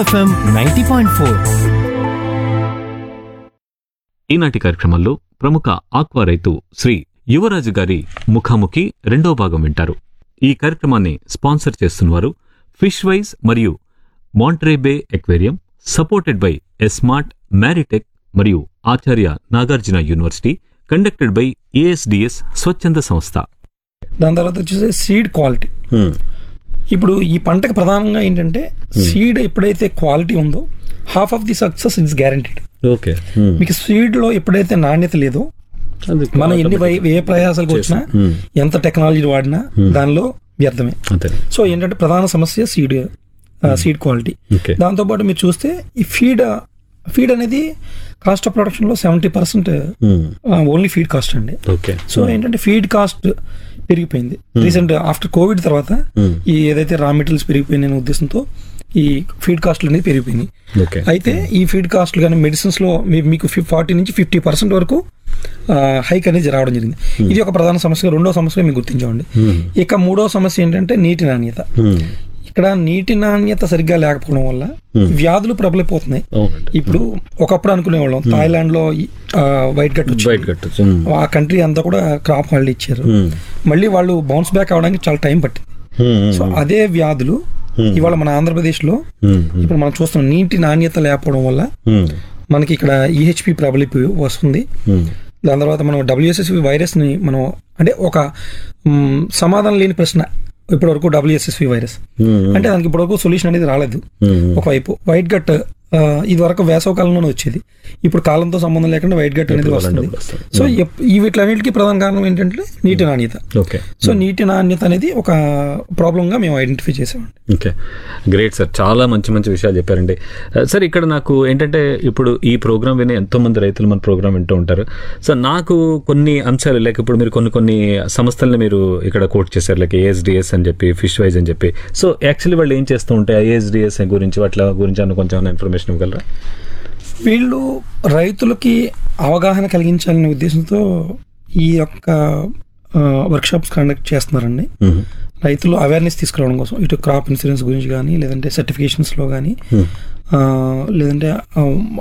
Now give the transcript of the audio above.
FM ninety point four ఈనాటి కార్యక్రమంలో ప్రముఖ ఆక్వా రైతు శ్రీ యువరాజు గారి ముఖాముఖి రెండో భాగం వింటారు ఈ కార్యక్రమాన్ని స్పాన్సర్ చేస్తున్నవారు ఫిష్ వైజ్ మరియు Monterey Bay aquarium supported by smart Maritech మరియు Acharya Nagarjuna university conducted by ASDS స్వచ్ఛంద సంస్థ దాని తర్వాత వచ్చేసి సీడ్ క్వాలిటీ ఇప్పుడు ఈ పంటకు ప్రధానంగా ఏంటంటే సీడ్ ఎప్పుడైతే క్వాలిటీ ఉందో half of the success is guaranteed okay మీకు సీడ్ లో ఎప్పుడైతే నాణ్యత లేదో మనం ఎన్ని వై- ఏ ప్రయాసాలకు వచ్చినా ఎంత టెక్నాలజీ వాడినా దానిలో వ్యర్థమే అంతే సో ఏంటంటే ప్రధాన సమస్య సీడ్ సీడ్ క్వాలిటీ ఓకే దాంతోపాటు మీరు చూస్తే ఈ ఫీడ్ ఫీడ్ అనేది కాస్ట్ ఆఫ్ ప్రొడక్షన్ లో seventy percent only feed cost అండి ఓకే సో ఏంటంటే ఫీడ్ కాస్ట్ పెరిగిపోయింది రీసెంట్ ఆఫ్టర్ కోవిడ్ తర్వాత ఈ ఏదైతే రా మెటీరియల్స్ పెరిగిపోయిన ఉద్దేశంతో ఈ ఫీడ్ కాస్ట్లు అనేది పెరిగిపోయినాయి ఓకే అయితే ఈ ఫీడ్ కాస్ట్లు కానీ మెడిసిన్స్ లో మీ- మీకు ఫార్టీ నుంచి ఫిఫ్టీ పర్సెంట్ వరకు హైక్ అనేది రావడం జరిగింది ఇది ఒక ప్రధాన సమస్య రెండో సమస్య మీకు గుర్తించండి ఇక మూడో సమస్య ఏంటంటే నీటి నాణ్యత ఇక్కడ నీటి నాణ్యత సరిగ్గా లేకపోవడం వల్ల వ్యాధులు ప్రబలిపోతున్నాయి అవునండి ఇప్పుడు ఒకప్పుడు అనుకునేవాళ్ళం థాయిలాండ్ లో వైట్ గట్ వచ్చింది బయట కట్టచ్చు ఆ కంట్రీ అంతా కూడా క్రాప్ హాలిడే ఇచ్చారు మళ్ళీ వాళ్ళు బౌన్స్ బ్యాక్ అవడానికి చాలా టైం పట్టింది సో అదే వ్యాధులు ఇవాళ మన ఆంధ్రప్రదేశ్ లో ఇప్పుడు మనం చూస్తున్నాం నీటి నాణ్యత లేకపోవడం వల్ల మనకి ఇక్కడ ఈహెచ్పి ప్రబలిపి వస్తుంది దాని తర్వాత మనం డబ్ల్యూఎస్ఎస్వి వైరస్ ని మనం అంటే ఒక మ్, సమాధానం లేని ప్రశ్న ఇప్పటి వరకు డబ్ల్యూఎస్ఎస్వి వైరస్ అంటే దానికి ఇప్పటి వరకు సొల్యూషన్ అనేది రాలేదు ఒకవైపు వైట్ గట్ ఆ, ఇది వరకు వేసవ కాలంలోనే వచ్చేది ఇప్పుడు కాలంతో సంబంధం లేకుండా వైట్ గట్ అనేది వస్తుంది సో ఎప్- ఈ వీటిలన్నిటికీ ప్రధాన కారణం ఏంటంటే నీటి నాణ్యత ఓకే సో నీటి నాణ్యత అనేది ఒక ప్రాబ్లం గా మేము ఐడెంటిఫై చేసామండి ఓకే గ్రేట్ సార్ చాలా మంచి మంచి విషయాలు చెప్పారండి ఆ, సార్ ఇక్కడ నాకు ఏంటంటే ఇప్పుడు ఈ ప్రోగ్రామ్ వినే ఎంతో మంది రైతులు మన ప్రోగ్రామ్ వింటూ ఉంటారు సార్ నాకు కొన్ని అంశాలు లైక్ ఇప్పుడు మీరు కొన్ని కొన్ని సంస్థల్ని మీరు ఇక్కడ కోట్ చేశారు లైక్ ఏఎస్డిఎస్ అని చెప్పి ఫిష్ వైజ్ అని చెప్పి సో యాక్చువల్లీ వాళ్ళు ఏం చేస్తూ ఉంటాయి ఏఎస్డిఎస్ గురించి వాటి గురించి అన్న కొంచెం ఇన్ఫర్మేషన్ ఇవ్వగలరా వీళ్ళు రైతులకి అవగాహన కలిగించాలనే ఉద్దేశంతో ఈ యొక్క వర్క్షాప్స్ కండక్ట్ చేస్తున్నారండి రైతులు అవేర్నెస్ తీసుకురావడం కోసం ఇటు క్రాప్ ఇన్సూరెన్స్ గురించి కానీ లేదంటే సర్టిఫికేషన్స్లో కానీ లేదంటే